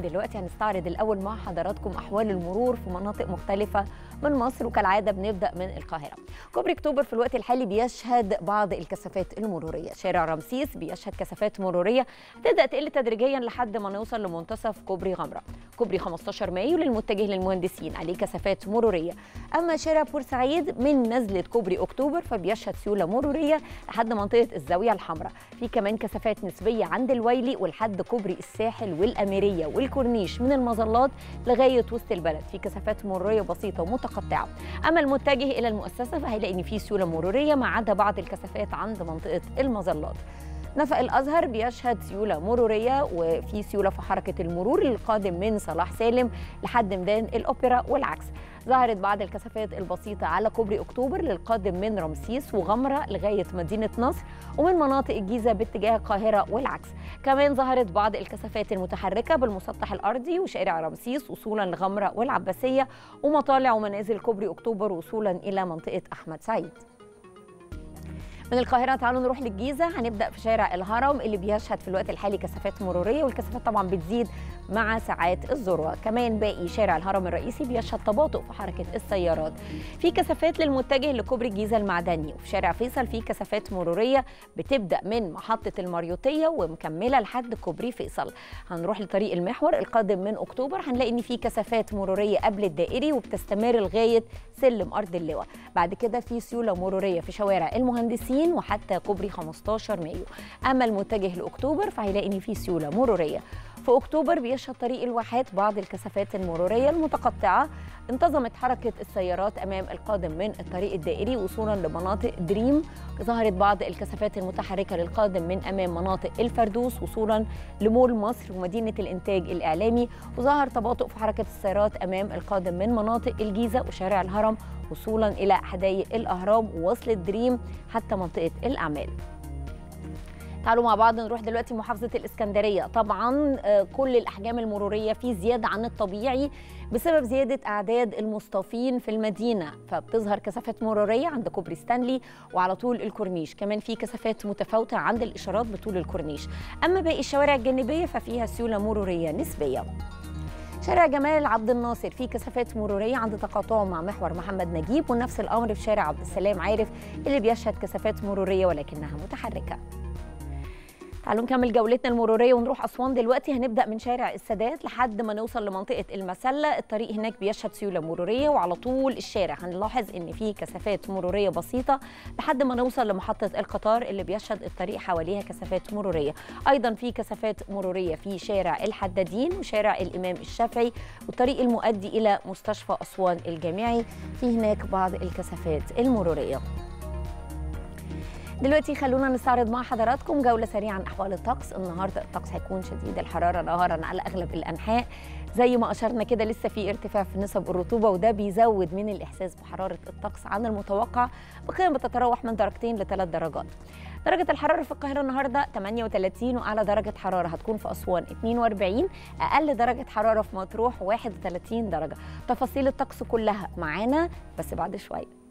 دلوقتي هنستعرض الأول مع حضراتكم أحوال المرور في مناطق مختلفة من مصر وكالعادة بنبدأ من القاهرة كوبري أكتوبر في الوقت الحالي بيشهد بعض الكثافات المرورية شارع رمسيس بيشهد كثافات مرورية هتبدأ تقل تدريجيا لحد ما نوصل لمنتصف كوبري غمرة كوبري 15 مايو للمتجه للمهندسين عليه كثافات مرورية أما شارع بورسعيد من نزلة كوبري أكتوبر فبيشهد سيولة مرورية لحد منطقة الزاوية الحمراء في كمان كثافات نسبية عند الويلي ولحد كوبري الساحل والأميرية والكورنيش من المظلات لغاية وسط البلد في كثافات مرورية بسيطة ومتقطعة أما المتجه إلى المؤسسة فهيلاقي إن في سيولة مرورية ما عدا بعض الكثافات عند منطقة المظلات نفق الازهر بيشهد سيوله مروريه وفي سيوله في حركه المرور القادم من صلاح سالم لحد ميدان الاوبرا والعكس ظهرت بعض الكثافات البسيطة على كوبري أكتوبر للقادم من رمسيس وغمرة لغاية مدينة نصر ومن مناطق الجيزة باتجاه القاهرة والعكس كمان ظهرت بعض الكثافات المتحركة بالمسطح الأرضي وشارع رمسيس وصولا لغمرة والعباسية ومطالع ومنازل كوبري أكتوبر وصولا إلى منطقة أحمد سعيد من القاهرة تعالوا نروح للجيزة هنبدأ في شارع الهرم اللي بيشهد في الوقت الحالي كثافات مرورية والكثافات طبعا بتزيد مع ساعات الذروة كمان باقي شارع الهرم الرئيسي بيشهد تباطؤ في حركة السيارات في كثافات للمتجه لكوبري الجيزة المعدني وفي شارع فيصل في كثافات مرورية بتبدأ من محطة الماريوتية ومكملة لحد كوبري فيصل هنروح لطريق المحور القادم من أكتوبر هنلاقي إن في كثافات مرورية قبل الدائري وبتستمر لغاية سلم أرض اللواء بعد كده في سيولة مرورية في شوارع المهندسين وحتى كوبري 15 مايو أما المتجه لأكتوبر فهيلاقي إن في سيولة مرورية في أكتوبر بيشهد طريق الواحات بعض الكثافات المرورية المتقطعة انتظمت حركة السيارات أمام القادم من الطريق الدائري وصولا لمناطق دريم ظهرت بعض الكثافات المتحركة للقادم من أمام مناطق الفردوس وصولا لمول مصر ومدينة الإنتاج الإعلامي وظهر تباطؤ في حركة السيارات أمام القادم من مناطق الجيزة وشارع الهرم وصولا إلى حدائق الأهرام ووصل دريم حتى منطقة الأعمال تعالوا مع بعض نروح دلوقتي محافظة الإسكندرية طبعا كل الأحجام المرورية في زيادة عن الطبيعي بسبب زيادة أعداد المصطافين في المدينة فبتظهر كثافات مرورية عند كوبري ستانلي وعلى طول الكورنيش كمان في كثافات متفاوتة عند الإشارات بطول الكورنيش أما باقي الشوارع الجانبية ففيها سيولة مرورية نسبية شارع جمال عبد الناصر فيه كثافات مروريه عند تقاطعه مع محور محمد نجيب ونفس الامر في شارع عبد السلام عارف اللي بيشهد كثافات مروريه ولكنها متحركه تعالوا نكمل جولتنا المرورية ونروح أسوان دلوقتي هنبدأ من شارع السادات لحد ما نوصل لمنطقة المسلة الطريق هناك بيشهد سيولة مرورية وعلى طول الشارع هنلاحظ إن في كثافات مرورية بسيطة لحد ما نوصل لمحطة القطار اللي بيشهد الطريق حواليها كثافات مرورية أيضا في كثافات مرورية في شارع الحدادين وشارع الإمام الشافعي والطريق المؤدي إلى مستشفى أسوان الجامعي في هناك بعض الكثافات المرورية دلوقتي خلونا نستعرض مع حضراتكم جولة سريعة عن أحوال الطقس النهاردة الطقس هيكون شديد الحرارة نهارا على أغلب الأنحاء زي ما أشرنا كده لسه في ارتفاع في نسب الرطوبة وده بيزود من الإحساس بحرارة الطقس عن المتوقع بقيم بتتراوح من درجتين لثلاث درجات درجة الحرارة في القاهرة النهاردة 38 وأعلى درجة حرارة هتكون في أسوان 42 أقل درجة حرارة في مطروح 31 درجة تفاصيل الطقس كلها معانا بس بعد شوية